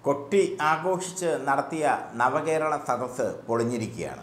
കൊട്ടി ആഘോഷിച്ച് നടത്തിയ നവകേരള സദസ്സ് പൊളിഞ്ഞിരിക്കുകയാണ്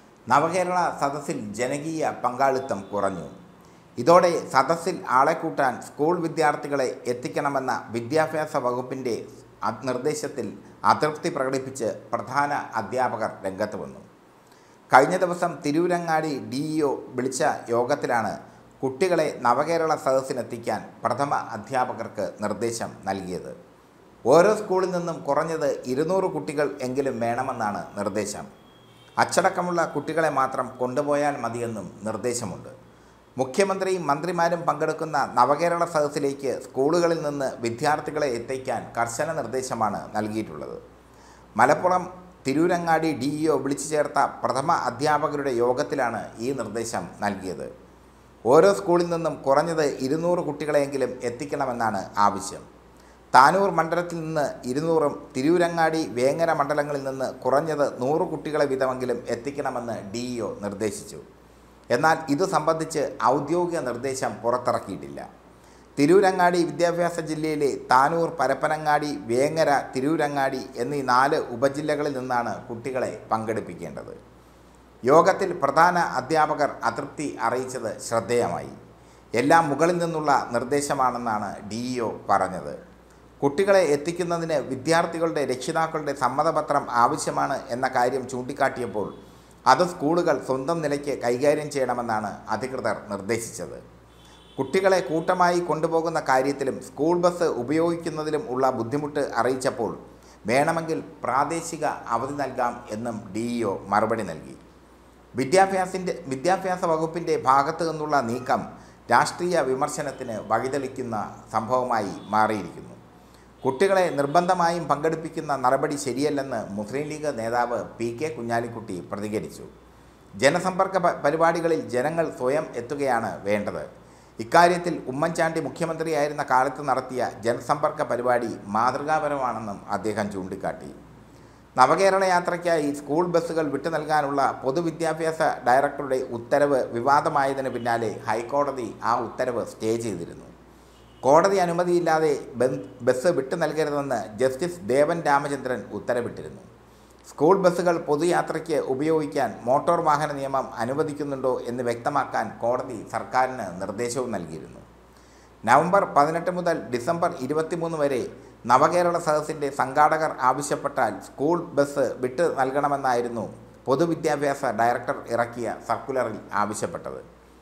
നവകേരള സദസ്സിൽ ജനകീയ പങ്കാളിത്തം കുറഞ്ഞു ഇതോടെ സദസ്സിൽ ആളെ കൂട്ടാൻ സ്കൂൾ വിദ്യാർത്ഥികളെ എത്തിക്കണമെന്ന വിദ്യാഭ്യാസ വകുപ്പിൻ്റെ അ- നിർദ്ദേശത്തിൽ അതൃപ്തി പ്രകടിപ്പിച്ച് പ്രധാന അധ്യാപകർ രംഗത്ത് വന്നു കഴിഞ്ഞ ദിവസം തിരൂരങ്ങാടി ഡി ഇ ഒ വിളിച്ച യോഗത്തിലാണ് കുട്ടികളെ നവകേരള സദസ്സിനെത്തിക്കാൻ പ്രഥമ അധ്യാപകർക്ക് നിർദ്ദേശം നൽകിയത് ഓരോ സ്കൂളിൽ നിന്നും കുറഞ്ഞത് ഇരുന്നൂറ് കുട്ടികൾ എങ്കിലും വേണമെന്നാണ് നിർദ്ദേശം അച്ചടക്കമുള്ള കുട്ടികളെ മാത്രം കൊണ്ടുപോയാൽ മതിയെന്നും നിർദ്ദേശമുണ്ട് മുഖ്യമന്ത്രിയും മന്ത്രിമാരും പങ്കെടുക്കുന്ന നവകേരള സദസ്സിലേക്ക് സ്കൂളുകളിൽ നിന്ന് വിദ്യാർത്ഥികളെ എത്തിക്കാൻ കർശന നിർദ്ദേശമാണ് നൽകിയിട്ടുള്ളത് Malappuram Tirurangadi D E O വിളിച്ചു ചേർത്ത പ്രഥമ അധ്യാപകരുടെ യോഗത്തിലാണ് ഈ നിർദ്ദേശം നൽകിയത് ഓരോ സ്കൂളിൽ നിന്നും കുറഞ്ഞത് ഇരുന്നൂറ് കുട്ടികളെയെങ്കിലും എത്തിക്കണമെന്നാണ് ആവശ്യം താനൂർ മണ്ഡലത്തിൽ നിന്ന് ഇരുന്നൂറും തിരൂരങ്ങാടി വേങ്ങര മണ്ഡലങ്ങളിൽ നിന്ന് കുറഞ്ഞത് നൂറ് കുട്ടികളെ വീതമെങ്കിലും എത്തിക്കണമെന്ന് ഡി ഇ ഒ നിർദ്ദേശിച്ചു എന്നാൽ ഇത് സംബന്ധിച്ച് ഔദ്യോഗിക നിർദ്ദേശം പുറത്തിറക്കിയിട്ടില്ല തിരൂരങ്ങാടി വിദ്യാഭ്യാസ ജില്ലയിലെ താനൂർ പരപ്പനങ്ങാടി വേങ്ങര തിരൂരങ്ങാടി എന്നീ നാല് ഉപജില്ലകളിൽ നിന്നാണ് കുട്ടികളെ പങ്കെടുപ്പിക്കേണ്ടത് യോഗത്തിൽ പ്രധാന അധ്യാപകർ അതൃപ്തി അറിയിച്ചത് ശ്രദ്ധേയമായി എല്ലാം മുകളിൽ നിന്നുള്ള നിർദ്ദേശമാണെന്നാണ് ഡി ഇ ഒ പറഞ്ഞത് കുട്ടികളെ എത്തിക്കുന്നതിന് വിദ്യാർത്ഥികളുടെ രക്ഷിതാക്കളുടെ സമ്മതപത്രം ആവശ്യമാണ് എന്ന കാര്യം ചൂണ്ടിക്കാട്ടിയപ്പോൾ അത് സ്കൂളുകൾ സ്വന്തം നിലയ്ക്ക് കൈകാര്യം ചെയ്യണമെന്നാണ് അധികൃതർ നിർദ്ദേശിച്ചത് കുട്ടികളെ കൂട്ടമായി കൊണ്ടുപോകുന്ന കാര്യത്തിലും സ്കൂൾ ബസ് ഉപയോഗിക്കുന്നതിലും ഉള്ള ബുദ്ധിമുട്ട് അറിയിച്ചപ്പോൾ വേണമെങ്കിൽ പ്രാദേശിക അവധി നൽകാം എന്നും ഡി ഇ ഒ മറുപടി നൽകി വിദ്യാഭ്യാസിൻ്റെ വിദ്യാഭ്യാസ വകുപ്പിൻ്റെ ഭാഗത്തു നിന്നുള്ള നീക്കം രാഷ്ട്രീയ വിമർശനത്തിന് വഴിതെളിക്കുന്ന സംഭവമായി മാറിയിരിക്കുന്നു കുട്ടികളെ നിർബന്ധമായും പങ്കെടുപ്പിക്കുന്ന നടപടി ശരിയല്ലെന്ന് മുസ്ലിം ലീഗ് നേതാവ് പി കെ കുഞ്ഞാലിക്കുട്ടി പ്രതികരിച്ചു ജനസമ്പർക്ക പ- പരിപാടികളിൽ ജനങ്ങൾ സ്വയം എത്തുകയാണ് വേണ്ടത് ഇക്കാര്യത്തിൽ ഉമ്മൻചാണ്ടി മുഖ്യമന്ത്രിയായിരുന്ന കാലത്ത് നടത്തിയ ജനസമ്പർക്ക പരിപാടി മാതൃകാപരമാണെന്നും അദ്ദേഹം ചൂണ്ടിക്കാട്ടി നവകേരള യാത്രയ്ക്കായി സ്കൂൾ ബസ്സുകൾ വിട്ടു നൽകാനുള്ള പൊതുവിദ്യാഭ്യാസ ഡയറക്ടറുടെ ഉത്തരവ് വിവാദമായതിന് പിന്നാലെ ഹൈക്കോടതി ആ ഉത്തരവ് സ്റ്റേ ചെയ്തിരുന്നു കോടതി അനുമതിയില്ലാതെ ബൻ- ബസ് വിട്ടു നൽകരുതെന്ന് ജസ്റ്റിസ് ദേവൻ രാമചന്ദ്രൻ ഉത്തരവിട്ടിരുന്നു സ്കൂൾ ബസ്സുകൾ പൊതുയാത്രയ്ക്ക് ഉപയോഗിക്കാൻ മോട്ടോർ വാഹന നിയമം അനുവദിക്കുന്നുണ്ടോ എന്ന് വ്യക്തമാക്കാൻ കോടതി സർക്കാരിന് നിർദ്ദേശവും നൽകിയിരുന്നു നവംബർ പതിനെട്ട് മുതൽ ഡിസംബർ ഇരുപത്തിമൂന്ന് വരെ നവകേരള സദസ്സിൻ്റെ സംഘാടകർ ആവശ്യപ്പെട്ടാൽ സ്കൂൾ ബസ് വിട്ട് നൽകണമെന്നായിരുന്നു പൊതുവിദ്യാഭ്യാസ ഡയറക്ടർ ഇറക്കിയ സർക്കുലറിൽ ആവശ്യപ്പെട്ടത്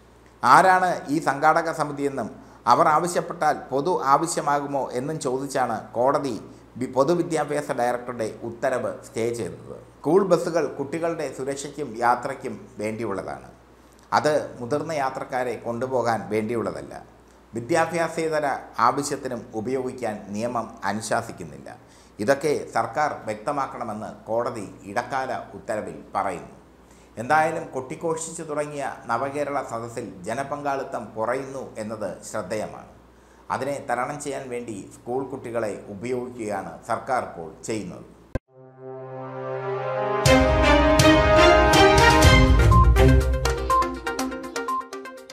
ആരാണ് ഈ സംഘാടക സമിതിയെന്നും അവർ ആവശ്യപ്പെട്ടാൽ പൊതു ആവശ്യമാകുമോ എന്നും ചോദിച്ചാണ് കോടതി വി- പൊതുവിദ്യാഭ്യാസ ഡയറക്ടറുടെ ഉത്തരവ് സ്റ്റേ ചെയ്തത് സ്കൂൾ ബസ്സുകൾ കുട്ടികളുടെ സുരക്ഷയ്ക്കും യാത്രയ്ക്കും വേണ്ടിയുള്ളതാണ് അത് മുതിർന്ന യാത്രക്കാരെ കൊണ്ടുപോകാൻ വേണ്ടിയുള്ളതല്ല വിദ്യാഭ്യാസേതര ആവശ്യത്തിനും ഉപയോഗിക്കാൻ നിയമം അനുശാസിക്കുന്നില്ല ഇതൊക്കെ സർക്കാർ വ്യക്തമാക്കണമെന്ന് കോടതി ഇടക്കാല ഉത്തരവിൽ പറയുന്നു എന്തായാലും കൊട്ടിഘോഷിച്ചു തുടങ്ങിയ നവകേരള സദസ്സിൽ ജനപങ്കാളിത്തം കുറയുന്നു എന്നത് ശ്രദ്ധേയമാണ് അതിനെ തരണം ചെയ്യാൻ വേണ്ടി സ്കൂൾ കുട്ടികളെ ഉപയോഗിക്കുകയാണ് സർക്കാർ ഇപ്പോൾ ചെയ്യുന്നത്